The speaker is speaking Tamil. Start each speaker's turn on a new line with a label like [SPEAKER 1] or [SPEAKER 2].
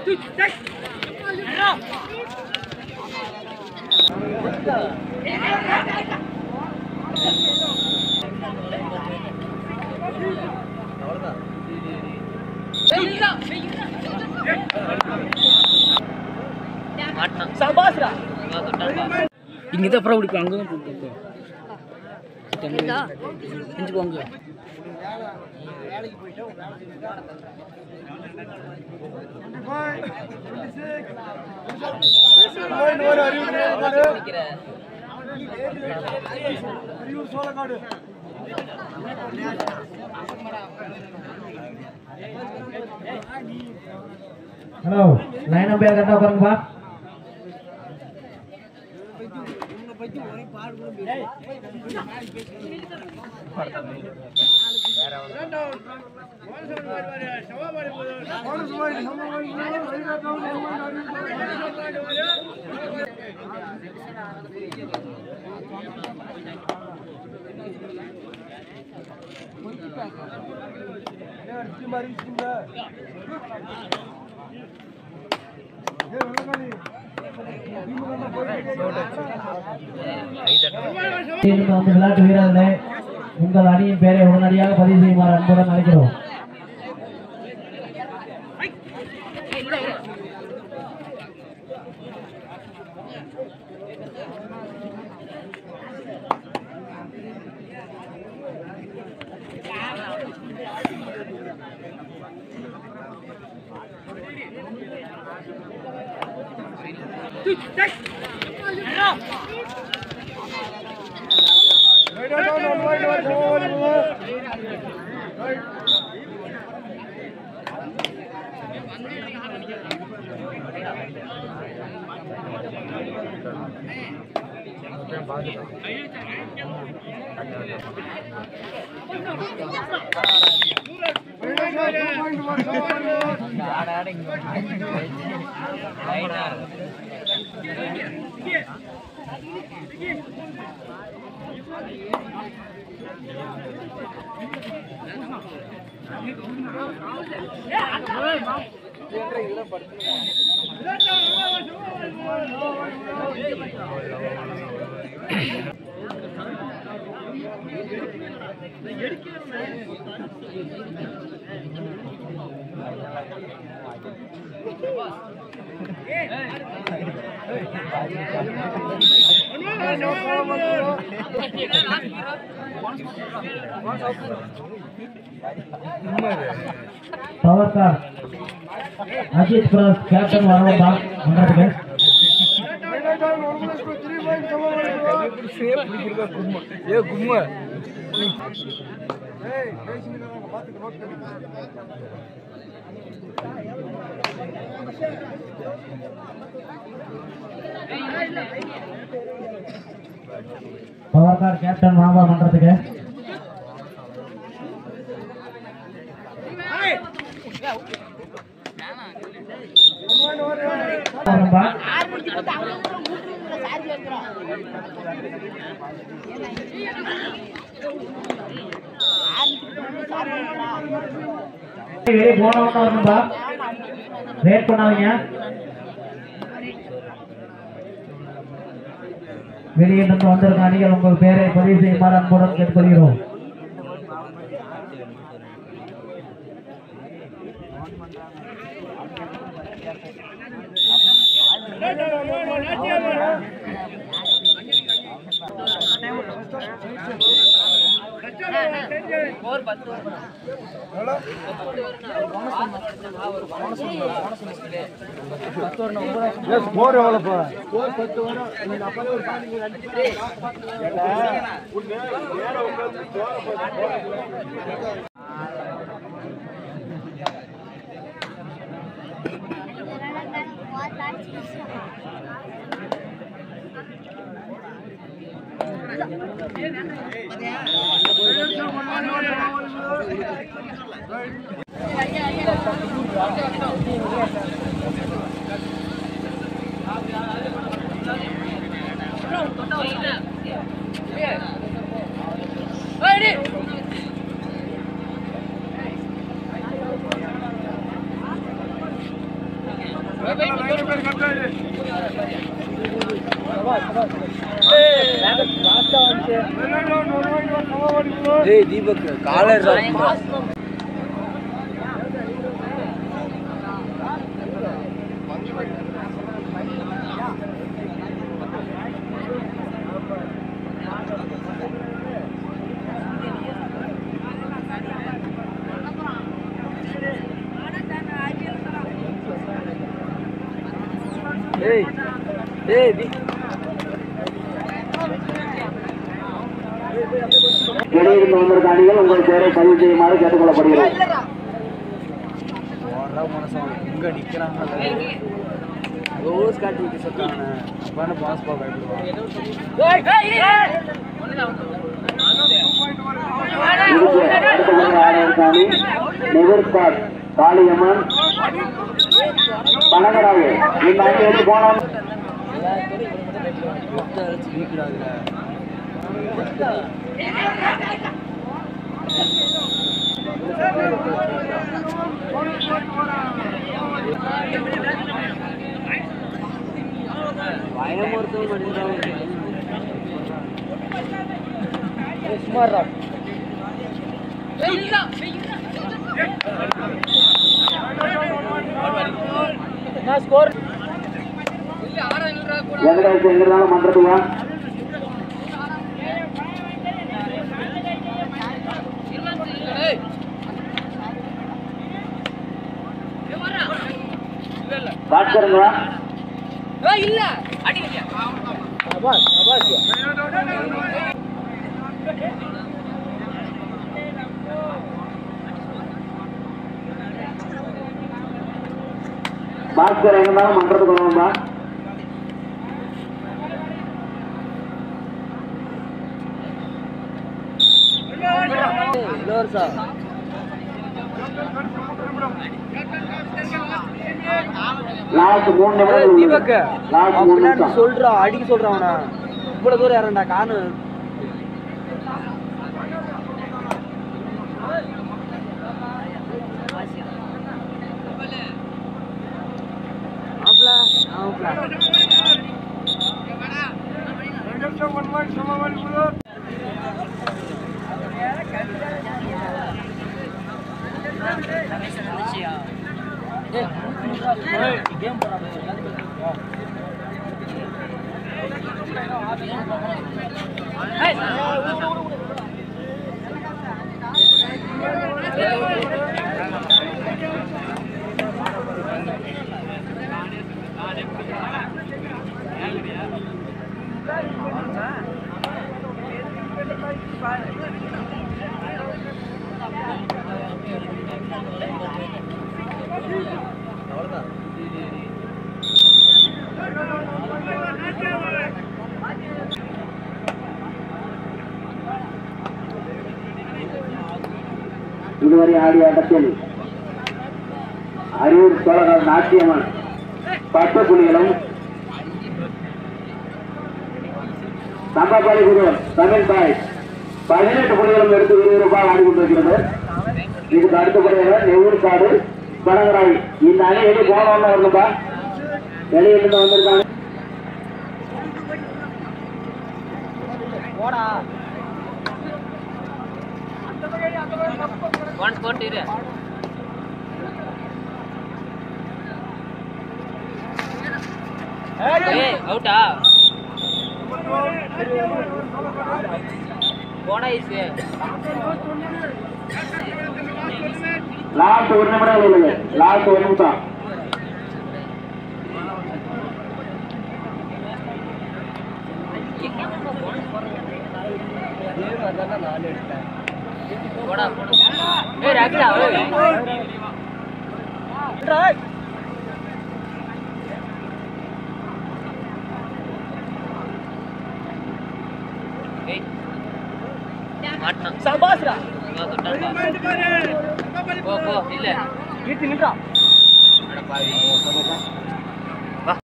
[SPEAKER 1] இங்கே தான் அப்புறம் பிடிக்கும் அங்கே தான் பிடிக்கும் செஞ்சுக்குவாங்க
[SPEAKER 2] ஹலோ லைன் பேர் கரெக்டாக உட்காருங்கப்பா இருந்து வந்து விளையாட்டு வீரர்களே உங்கள் அணியின் பெயரை உடனடியாக பதிவு செய்யுமாறு அன்புடன் அழைக்கிறோம் power car Ajith press captain வரவா மன்றத்துக்கு பவர் கார் கேப்டன் வாங்க மன்றத்துக்கு வரம்பா. வெளியே போனவங்க வரணும்பா லேட் பண்ணாதீங்க வெளியே இருந்து வந்திருக்க அணிகள் உங்கள் பேரை பதிவு செய்யுமாறு அன்புடன் கேட்டுக்கொள்கிறோம்
[SPEAKER 1] ஏய் தீபக் காலர் ஏய் ஏய் தி
[SPEAKER 2] இடையிலிருந்து வந்திருக்க அணிகள் உங்கள் பேரை பதிவு செய்யுமாறு கேட்டுக்கொள்ளப்படுகிறது
[SPEAKER 1] ஓடுறா மனசன் எங்க நிக்கிறாங்க ரோஸ் காட்டி விட்டு சொல்றாங்க அப்பான பாஸ் பா பயப்படுவான்
[SPEAKER 2] இதுக்கு அடுத்த முறை ஆடுவதற்கு அணி நிவர்காட் காளியம்மன் பனகராவு இந்த அணி எடுத்து போனோம்
[SPEAKER 1] வீக்குறாங்க பயமொருத்தவங்க மனிதராக சுமார் ஸ்கோர்
[SPEAKER 2] வெங்கடேஷ் எங்க இருந்தாலும் மன்றத்துக்கு வா பாட்கருங்க வா
[SPEAKER 1] இல்ல அபாஸ் அபாஸ்
[SPEAKER 2] பாஸ்கர் எங்க இருந்தாலும் மன்றத்துக்கு வரணும்பா
[SPEAKER 1] இளவரசா
[SPEAKER 2] லாஸ்ட் மூணு நிமிடம்
[SPEAKER 1] தீபக்
[SPEAKER 2] லாஸ்ட் மூணு
[SPEAKER 1] பின்னாடி
[SPEAKER 2] நிமிஷம்
[SPEAKER 1] சொல்றா அடிக்க சொல்றான் அவன இவ்வளவு தூரம் இறண்டா காணு ஆப்ல ஆப்ல கேம்
[SPEAKER 2] இதுவரை ஆடிய ஆட்டத்தில் அரியூர் சோழகர் நாட்டியம்மன் பத்து புலிகளும் தம்பப்பாடி குரு தமிழ் தாய் பதினெட்டு புலிகளும் எடுத்து விறுவிறுப்பாக ஆடி கொண்டிருக்கிறது இதுக்கு அடுத்தபடியாக நெவ்வூர் காடு பனகராய் இந்த அணி எது போனோம்னு வரணும்பா வெளியிலிருந்து வந்திருக்காங்க
[SPEAKER 1] போடா ஒன் ஸ்பாட் இரு ஏய் அவுட்டா போடா இசு
[SPEAKER 2] லாஸ்ட் ஒரு நிமிடம் உள்ளது லாஸ்ட் ஒரு நிமிஷம்
[SPEAKER 1] போடா போடா ஏய் ராக்கிடா ஏய் மாட்டான் சபாஸ்ரா போ போ இல்ல கீர்த்தி நின்றா அட பாவி